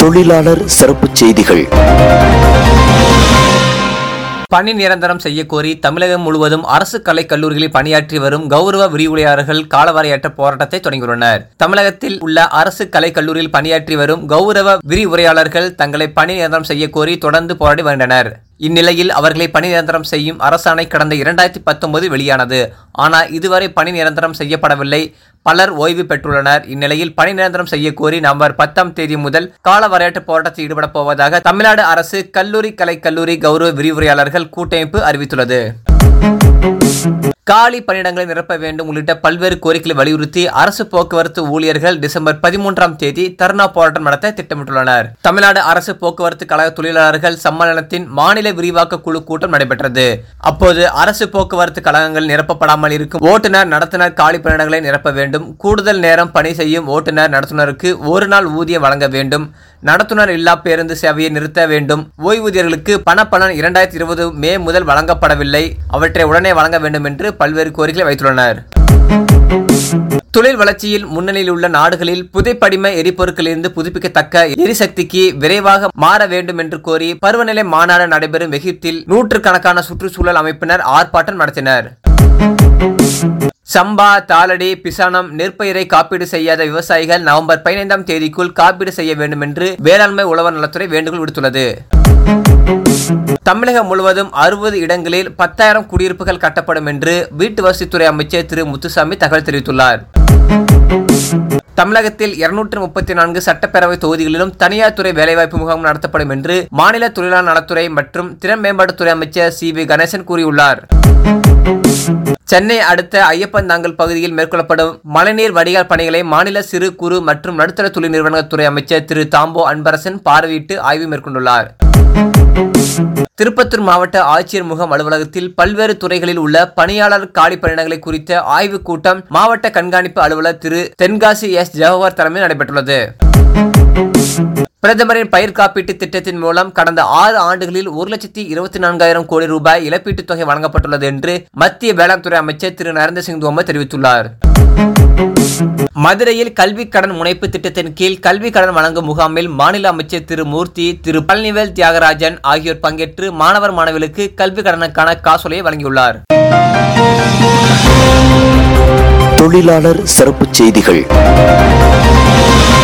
தொழிலாளர் சிறப்புச் செய்திகள் பணி நிரந்தரம் செய்ய கோரி தமிழகம் முழுவதும் அரசு கலை கல்லூரிகளில் பணியாற்றி வரும் கௌரவ விரிவுரையாளர்கள் காலவரையற்ற போராட்டத்தை தொடங்கியுள்ளனர் தமிழகத்தில் உள்ள அரசு கலை கல்லூரியில் பணியாற்றி வரும் கௌரவ விரிவுரையாளர்கள் தங்களை பணி நிரந்தரம் செய்ய கோரி தொடர்ந்து போராடி வருகின்றனர் இந்நிலையில் அவர்களை பணி நிரந்தரம் செய்யும் அரசாணை கடந்த இரண்டாயிரத்தி பத்தொன்பது வெளியானது ஆனால் இதுவரை பணி நிரந்தரம் செய்யப்படவில்லை பலர் ஓய்வு பெற்றுள்ளனர் இந்நிலையில் பணி நிரந்தரம் செய்ய கோரி நவம்பர் பத்தாம் தேதி முதல் கால வரையற்ற போராட்டத்தில் ஈடுபட போவதாக தமிழ்நாடு அரசு கல்லூரி கலை கல்லூரி கௌரவ விரிவுரையாளர்கள் கூட்டமைப்பு அறிவித்துள்ளது காலி பணியிடங்களை நிரப்ப வேண்டும் உள்ளிட்ட பல்வேறு கோரிக்கைகளை வலியுறுத்தி அரசு போக்குவரத்து ஊழியர்கள் டிசம்பர் பதிமூன்றாம் தேதி தர்ணா போராட்டம் நடத்த திட்டமிட்டுள்ளனர் தமிழ்நாடு அரசு போக்குவரத்து கழக தொழிலாளர்கள் சம்மேளனத்தின் மாநில விரிவாக்க குழு கூட்டம் நடைபெற்றது அப்போது அரசு போக்குவரத்து கழகங்கள் நிரப்பப்படாமல் இருக்கும் ஓட்டுநர் நடத்துனர் காலி பணியிடங்களை நிரப்ப வேண்டும் கூடுதல் நேரம் பணி செய்யும் ஓட்டுநர் நடத்துனருக்கு ஒரு நாள் ஊதியம் வழங்க வேண்டும் நடத்துனர் இல்லா பேருந்து சேவையை நிறுத்த வேண்டும் ஓய்வூதியர்களுக்கு பணப்பலன் இரண்டாயிரத்தி இருபது மே முதல் வழங்கப்படவில்லை அவற்றை உடனே வழங்க வேண்டும் என்று பல்வேறு கோரிக்கைகளை வைத்துள்ளனர் தொழில் வளர்ச்சியில் முன்னணியில் உள்ள நாடுகளில் புதைப்படிம எரிபொருட்களிலிருந்து புதுப்பிக்கத்தக்க எரிசக்திக்கு விரைவாக மாற வேண்டும் என்று கோரி பருவநிலை மாநாடு நடைபெறும் எகிப்தில் நூற்றுக்கணக்கான சுற்றுச்சூழல் அமைப்பினர் ஆர்ப்பாட்டம் நடத்தினர் சம்பா தாளடி பிசானம் நெற்பயிரை காப்பீடு செய்யாத விவசாயிகள் நவம்பர் பதினைந்தாம் தேதிக்குள் காப்பீடு செய்ய வேண்டும் என்று வேளாண்மை உழவர் நலத்துறை வேண்டுகோள் விடுத்துள்ளது தமிழகம் முழுவதும் அறுபது இடங்களில் பத்தாயிரம் குடியிருப்புகள் கட்டப்படும் என்று வீட்டு வசதித்துறை அமைச்சர் திரு முத்துசாமி தகவல் தெரிவித்துள்ளார் தமிழகத்தில் இருநூற்று முப்பத்தி நான்கு சட்டப்பேரவை தொகுதிகளிலும் தனியார் துறை வேலைவாய்ப்பு முகாம் நடத்தப்படும் என்று மாநில தொழிலாளர் நலத்துறை மற்றும் திறன் மேம்பாட்டுத்துறை அமைச்சர் சி வி கணேசன் கூறியுள்ளார் சென்னை அடுத்த ஐயப்பந்தாங்கல் பகுதியில் மேற்கொள்ளப்படும் மழைநீர் வடிகால் பணிகளை மாநில சிறு குறு மற்றும் நடுத்தர தொழில் நிறுவனத்துறை அமைச்சர் திரு தாம்போ அன்பரசன் பார்வையிட்டு ஆய்வு மேற்கொண்டுள்ளார் திருப்பத்தூர் மாவட்ட ஆட்சியர் முகாம் அலுவலகத்தில் பல்வேறு துறைகளில் உள்ள பணியாளர் காலி பணியிடங்களை குறித்த ஆய்வுக் கூட்டம் மாவட்ட கண்காணிப்பு அலுவலர் திரு தென்காசி எஸ் ஜவஹர் தலைமையில் நடைபெற்றுள்ளது பிரதமரின் பயிர் காப்பீட்டு திட்டத்தின் மூலம் கடந்த ஆறு ஆண்டுகளில் ஒரு லட்சத்தி இருபத்தி நான்காயிரம் கோடி ரூபாய் இழப்பீட்டுத் தொகை வழங்கப்பட்டுள்ளது என்று மத்திய வேளாண் துறை அமைச்சர் திரு நரேந்திர சிங் தோமர் தெரிவித்துள்ளார் மதுரையில் கல்வி கடன் முனைப்பு திட்டத்தின் கீழ் கல்வி கடன் வழங்கும் முகாமில் மாநில அமைச்சர் திரு மூர்த்தி திரு பழனிவேல் தியாகராஜன் ஆகியோர் பங்கேற்று மாணவர் மாணவிகளுக்கு கல்வி கடனுக்கான காசோலையை வழங்கியுள்ளார் தொழிலாளர் சிறப்புச் செய்திகள்